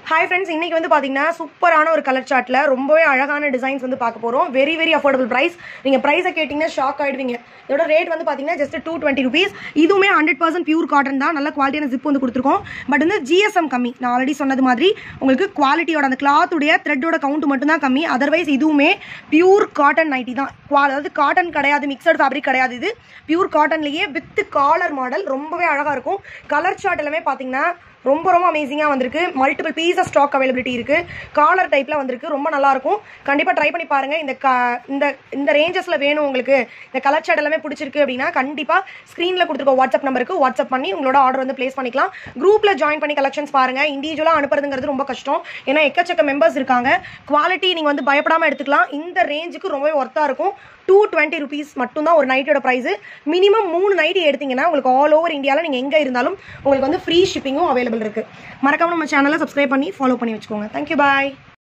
hi friends இன்னைக்கு வந்து பார்த்தீங்கன்னா சூப்பரான ஒரு கலர் சார்ட்டில் ரொம்பவே அழகான டிசைன்ஸ் வந்து பார்க்க போகிறோம் வெரி வெரி அஃபோர்டபுள் ப்ரைஸ் நீங்கள் ப்ரைஸை கேட்டிங்கன்னா ஷாக் ஆயிடுவீங்க இதோட ரேட் வந்து பார்த்தீங்கன்னா ஜஸ்ட் டூ டுவெண்ட்டி ருபீஸ் இதுவுமே ஹண்ட்ரட் பர்சன்ட் பியூர் காட்டன் தான் நல்ல குவாலிட்டியான ஜிப் வந்து கொடுத்துருக்கோம் பட் வந்து ஜிஎஸ்எம் கம்மி நான் ஆல்ரெடி சொன்னது மாதிரி உங்களுக்கு குவாலிட்டியோட அந்த கிளாத்துடைய த்ரெட்டோட கவுண்ட் மட்டும் தான் கம்மி அதர்வைஸ் இதுவுமே பியூர் காட்டன் நைட்டி தான் Qua- அதாவது காட்டன் கிடையாது மிக்சட் ஃபேப்ரிக் கிடையாது இது பியூர் காட்டன்லேயே வித் காலர் மாடல் ரொம்பவே அழகாக இருக்கும் கலர் சார்ட் எல்லாமே பார்த்தீங்கன்னா ரொம்ப ரொம்ப அமேசிங்காக வந்திருக்கு multiple piece of stock availability இருக்கு காலர் டைப்ல வந்திருக்கு ரொம்ப நல்லா இருக்கும் கண்டிப்பா ட்ரை பண்ணி பாருங்க இந்த க- இந்த இந்த ரேஞ்சஸ்ல வேணும் உங்களுக்கு இந்த கலர் சார்ட் எல்லாமே பிடிச்சிருக்கு அப்படின்னா கண்டிப்பா ஸ்க்ரீன்ல கொடுத்துருக்க வாட்ஸ்அப் நம்பருக்கு வாட்ஸ்அப் பண்ணி உங்களோட ஆர்டர் வந்து பிளேஸ் பண்ணிக்கலாம் குரூப்ல ஜாயின் பண்ணி கலெக்ஷன்ஸ் பாருங்க இண்டிவிஜுவலா அனுப்புறதுங்கிறது ரொம்ப கஷ்டம் ஏன்னா எக்கச்சக்க மெம்பர்ஸ் இருக்காங்க குவாலிட்டி நீங்க வந்து பயப்படாம எடுத்துக்கலாம் இந்த ரேஞ்சுக்கு ரொம்பவே ஒர்த்தா இருக்கும் டூ டுவெண்ட்டி ருபீஸ் மட்டும்தான் ஒரு நைட்டோட ப்ரைஸ் மினிமம் மூணு நைட்டி எடுத்தீங்கன்னா உங்களுக்கு ஆல் ஓவர் இந்தியாவில் நீங்கள் எங்கே இருந்தாலும் உங்களுக்கு வந்து ஃப்ரீ ஷிப்பிங்கும் அவைலபிள் இருக்குது மறக்காம நம்ம சேனலை சப்ஸ்கிரைப் பண்ணி ஃபாலோ பண்ணி வச்சுக்கோங்க தேங்க்யூ பாய்